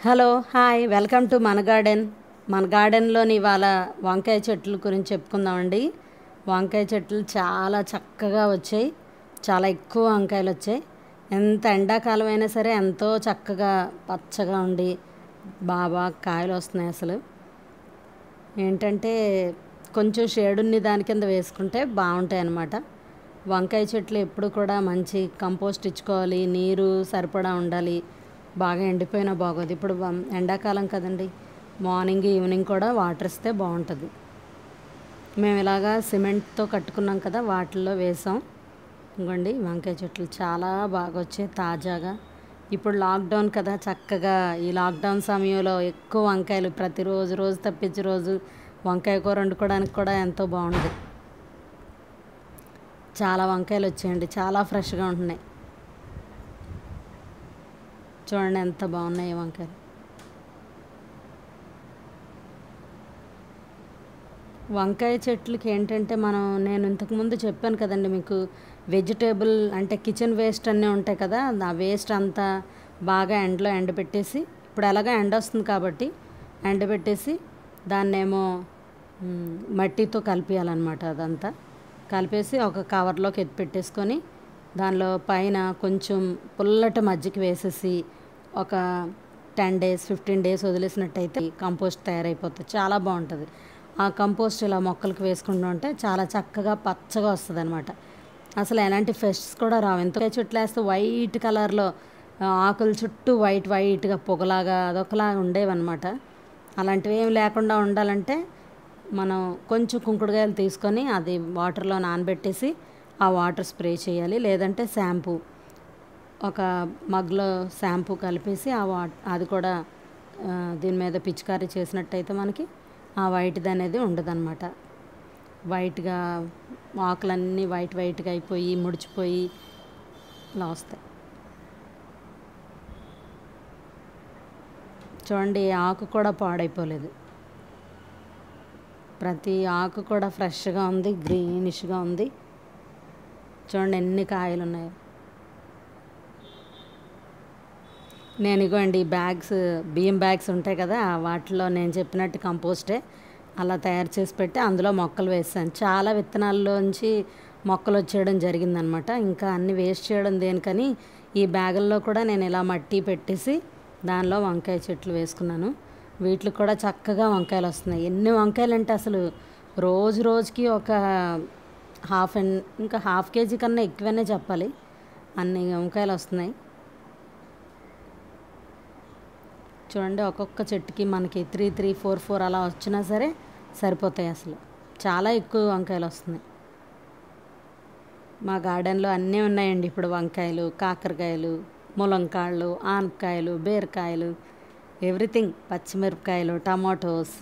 hello hi welcome to మన garden మన గార్డెన్లోని ఇవాళ వంకాయ చెట్ల గురించి చెప్పుకుందామండి వంకాయ చెట్లు చాలా చక్కగా వచ్చాయి చాలా ఎక్కువ వంకాయలు వచ్చాయి ఎంత ఎండాకాలం అయినా సరే ఎంతో చక్కగా పచ్చగా ఉండి బాగా కాయలు వస్తున్నాయి అసలు ఏంటంటే కొంచెం షేడున్ని దాని కింద వేసుకుంటే బాగుంటాయి అన్నమాట వంకాయ చెట్లు ఎప్పుడు కూడా మంచి కంపోస్ట్ ఇచ్చుకోవాలి నీరు సరిపడా ఉండాలి బాగా ఎండిపోయినా బాగోదు ఇప్పుడు వం- ఎండాకాలం కదండి మార్నింగ్ ఈవినింగ్ కూడా వాటర్ ఇస్తే బాగుంటుంది మేము ఇలాగా సిమెంట్తో కట్టుకున్నాం కదా వాటిల్లో వేసాం ఇంకోండి వంకాయ చెట్లు చాలా బాగా వచ్చాయి తాజాగా ఇప్పుడు లాక్డౌన్ కదా చక్కగా ఈ లాక్డౌన్ సమయంలో ఎక్కువ వంకాయలు ప్రతిరోజు రోజు తప్పించి రోజు వంకాయ కూర వండుకోవడానికి కూడా ఎంతో బాగుంది చాలా వంకాయలు వచ్చాయండి చాలా ఫ్రెష్గా ఉంటున్నాయి చూడండి ఎంత బాగున్నాయి ఈ వంకాయలు వంకాయ చెట్లకి ఏంటంటే మనం నేను ఇంతకుముందు చెప్పాను కదండి మీకు వెజిటేబుల్ అంటే కిచెన్ వేస్ట్ అన్నీ ఉంటాయి కదా ఆ వేస్ట్ అంతా బాగా ఎండలో ఎండబెట్టేసి ఇప్పుడు ఎలాగో ఎండ వస్తుంది కాబట్టి ఎండబెట్టేసి దాన్నేమో మ్, మట్టితో కలిపేయాలన్నమాట అదంతా కలిపేసి ఒక కవర్లోకి ఎత్తి పెట్టేసుకొని దానిలో పైన కొంచెం పుల్లటి మజ్జిగ వేసేసి ఒక టెన్ డేస్ ఫిఫ్టీన్ డేస్ వదిలేసినట్టయితే కంపోస్ట్ తయారైపోతుంది చాలా బాగుంటుంది ఆ కంపోస్ట్ ఇలా మొక్కలకు వేసుకుంటూ ఉంటే చాలా చక్కగా పచ్చగా వస్తుంది అనమాట అసలు ఎలాంటి ఫెస్ట్స్ కూడా రావు ఎంత చెట్లు వేస్తే వైట్ కలర్లో ఆకుల చుట్టూ వైట్ వైట్గా పొగలాగా అదొకలా ఉండేవన్నమాట అలాంటివి ఏం లేకుండా ఉండాలంటే మనం కొంచెం కుంకుడుకాయలు తీసుకొని అది వాటర్లో నానబెట్టేసి ఆ వాటర్ స్ప్రే చేయాలి లేదంటే షాంపూ ఒక మగ్లో షాంపూ కలిపేసి ఆ వా అది కూడా ఆ, దీని మీద పిచికారీ చేసినట్టయితే మనకి ఆ వైట్ది అనేది ఉండదన్నమాట వైట్గా ఆకులన్నీ వైట్ వైట్గా అయిపోయి ముడిచిపోయి ఇలా వస్తాయి చూడండి ఈ ఆకు కూడా పాడైపోలేదు ప్రతి ఆకు కూడా ఫ్రెష్గా ఉంది గ్రీనిష్గా ఉంది చూడండి ఎన్ని కాయలు ఉన్నాయో నేను ఇగోండి ఈ బ్యాగ్స్ బియ్యం బ్యాగ్స్ ఉంటాయి కదా వాటిలో నేను చెప్పినట్టు కంపోస్టే అలా తయారు చేసి పెట్టి అందులో మొక్కలు వేసాను చాలా విత్తనాల్లోంచి మొక్కలు వచ్చేయడం జరిగిందనమాట ఇంకా అన్ని వేస్ట్ చేయడం దేనికని ఈ బ్యాగుల్లో కూడా నేను ఇలా మట్టి పెట్టేసి దానిలో వంకాయ చెట్లు వేసుకున్నాను వీటికి కూడా చక్కగా వంకాయలు వస్తున్నాయి ఎన్ని వంకాయలు అంటే అసలు రోజు రోజుకి ఒక హాఫ్ అండ్ ఇంకా హాఫ్ కేజీ కన్నా ఎక్కువనే చెప్పాలి అన్ని వంకాయలు వస్తున్నాయి చూడండి ఒక్కొక్క చెట్టుకి మనకి త్రీ త్రీ ఫోర్ ఫోర్ అలా వచ్చినా సరే సరిపోతాయి అసలు చాలా ఎక్కువ వంకాయలు వస్తున్నాయి మా గార్డెన్లో అన్నీ ఉన్నాయండి ఇప్పుడు వంకాయలు కాకరకాయలు ములంకాయలు ఆనపకాయలు బీరకాయలు ఎవ్రీథింగ్ పచ్చిమిరపకాయలు టమాటోస్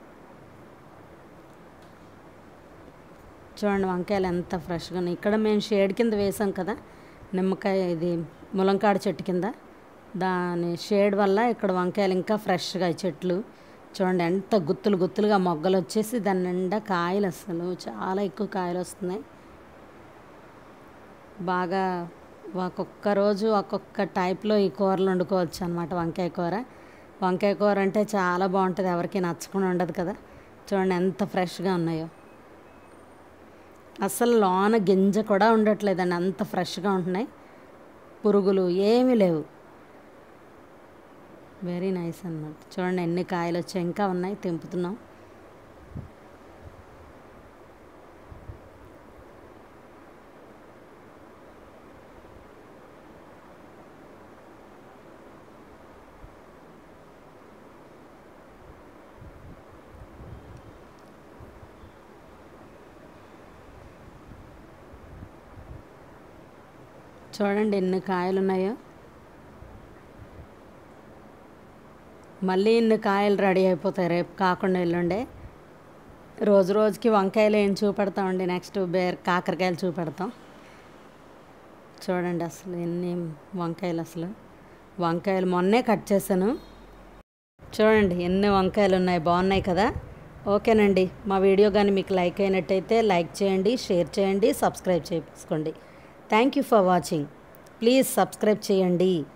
చూడండి వంకాయలు ఎంత ఫ్రెష్గా ఉన్నాయి ఇక్కడ మేము షేడ్ కింద వేసాం కదా నిమ్మకాయ ఇది ములంకాడ చెట్టు కింద దాని షేడ్ వల్ల ఇక్కడ వంకాయలు ఇంకా ఫ్రెష్గా ఈ చెట్లు చూడండి ఎంత గుత్తులు గుత్తులుగా మొగ్గలు వచ్చేసి దాని నిండా కాయలు అసలు చాలా ఎక్కువ కాయలు వస్తున్నాయి బాగా ఒక్కొక్క రోజు ఒక్కొక్క టైప్లో ఈ కూరలు వండుకోవచ్చు అనమాట వంకాయ కూర వంకాయ కూర అంటే చాలా బాగుంటుంది ఎవరికి నచ్చకుండా ఉండదు కదా చూడండి ఎంత ఫ్రెష్గా ఉన్నాయో అసలు లోన గింజ కూడా ఉండట్లేదండి అంత ఫ్రెష్గా ఉంటున్నాయి పురుగులు ఏమీ లేవు వెరీ నైస్ అన్నమాట చూడండి ఎన్ని కాయలు వచ్చాయి ఇంకా ఉన్నాయి తెంపుతున్నాం చూడండి ఎన్ని కాయలు ఉన్నాయో మళ్ళీ ఇన్ని కాయలు రెడీ అయిపోతాయి రేపు కాకుండా ఎల్లుండే రోజు రోజుకి వంకాయలు ఏం చూపెడతామండి నెక్స్ట్ బేర్ కాకరకాయలు చూపెడతాం చూడండి అసలు ఎన్ని వంకాయలు అసలు వంకాయలు మొన్నే కట్ చేశాను చూడండి ఎన్ని వంకాయలు ఉన్నాయి బాగున్నాయి కదా ఓకేనండి మా వీడియో కానీ మీకు లైక్ అయినట్టయితే లైక్ చేయండి షేర్ చేయండి సబ్స్క్రైబ్ చేసుకోండి thank you for watching please subscribe చేయండి